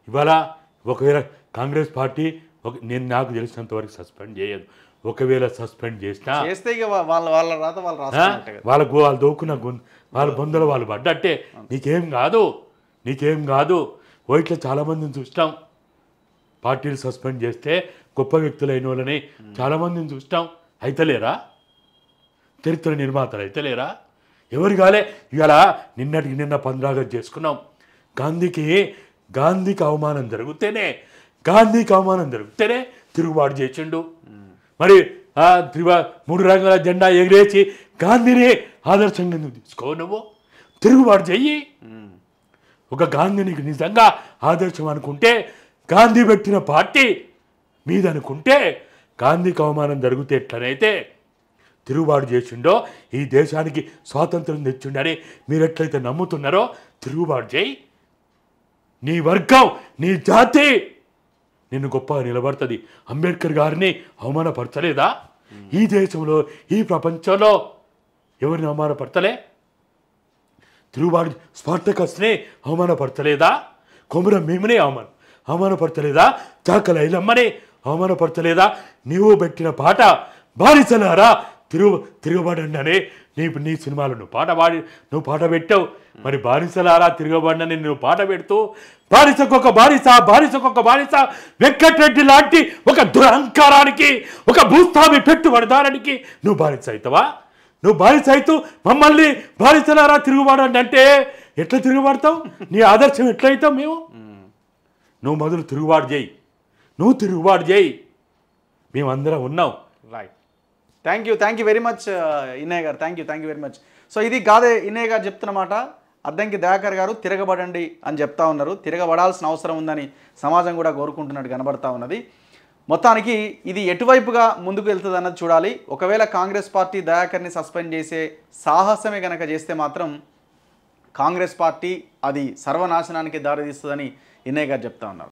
ఇవాళ ఒకవేళ కాంగ్రెస్ పార్టీ ఒక నేను నాకు తెలిసినంత వరకు సస్పెండ్ చేయదు ఒకవేళ సస్పెండ్ చేసినా చేస్తే ఇక వా- వాళ్ళ వాళ్ళ రాత వాళ్ళు ఆ? రాసుకున్నట్టే కదా వాళ్ళకు వాళ్ళు దోకున్న గొంతు వాళ్ళ బొందలు వాళ్ళు పడ్డట్టే నీకేం కాదు నీకేం కాదు ఓ ఇట్లా చాలామందిని చూస్తాం పార్టీలు సస్పెండ్ చేస్తే గొప్ప వ్యక్తులైన వాళ్ళని చాలామందిని చూస్తాం అయితలేరా చరిత్ర నిర్మాతలు అయితలేరా ఎవరు కాలే ఇవాళ నిన్నటికి నిన్న పంద్రాగతి చేసుకున్నాం గాంధీకి గాంధీకి అవమానం జరిగితేనే గాంధీకి అవమానం జరిగితేనే తిరుగుబాటు చేసిండు మరి ఆ త్రివ మూడు రంగుల జెండా ఎగిరేసి గాంధీని ఆదర్శంగా నువ్వు తీసుకో నువ్వు తిరుగుబాటు చెయ్యి ఉమ్. ఒక గాంధీనికి నిజంగా ఆదర్శం అనుకుంటే గాంధీ పెట్టిన పార్టీ మీదనుకుంటే గాంధీకి అవమానం జరిగితే ఎట్లనైతే తిరుగుబాటు చేసిండో ఈ దేశానికి స్వాతంత్రం తెచ్చిండని మీరు ఎట్లయితే నమ్ముతున్నారో తిరుగుబాటు చేయి నీ వర్గం నీ జాతి నిన్ను గొప్పగా నిలబడుతుంది అంబేద్కర్ గారిని అవమానపరచలేదా ఈ దేశంలో ఈ ప్రపంచంలో ఎవరిని అవమానపరచలే తిరుగుబాటు స్పార్టకస్ని అవమానపరచలేదా కొమురం మేమనే అవమాన అవమానపరచలేదా చాకల ఐలమ్మని అవమానపరచలేదా నీవు పెట్టిన పాట బానిసలారా తిరుగు తిరగబడండి అని నీ నీ సినిమాలో నువ్వు పాట పాడి నువ్వు పాట పెట్టావు మరి బానిసలారా తిరగబడని నువ్వు పాట పెడుతూ బానిసకొక బానిస బానిసకొక బానిస వెంకటరెడ్డి లాంటి ఒక దురహంకారానికి ఒక భూస్వామి పెట్టుబడిదారానికి నువ్వు బానిస అవుతావా నువ్వు బానిస అవుతూ మమ్మల్ని బానిసలారా తిరుగుబాడండి అంటే ఎట్లా తిరుగుబాడతావు నీ ఆదర్శం ఎట్లయితావు మేము నువ్వు మొదలు తిరుగుబాటు చేయి నువ్వు తిరుగుబాటు చేయి మేమందరం ఉన్నాం right thank you thank you very much Innaiah గారు thank you thank you very much so ఇది గాదే ఇన్నయ్య గారు చెప్తున్నమాట అద్దంకి దయాకర్ గారు తిరగబడండి అని చెప్తా ఉన్నారు తిరగబడాల్సిన అవసరం ఉందని సమాజం కూడా కోరుకుంటున్నట్టు కనబడతా ఉన్నది మొత్తానికి ఇది ఎటువైపుగా ముందుకు వెళ్తుంది అన్నది చూడాలి ఒకవేళ కాంగ్రెస్ పార్టీ దయాకర్ని సస్పెండ్ చేసే సాహసమే కనుక చేస్తే మాత్రం కాంగ్రెస్ పార్టీ అది సర్వనాశనానికి దారితీస్తుందని ఇన్నయ్య గారు చెప్తా ఉన్నారు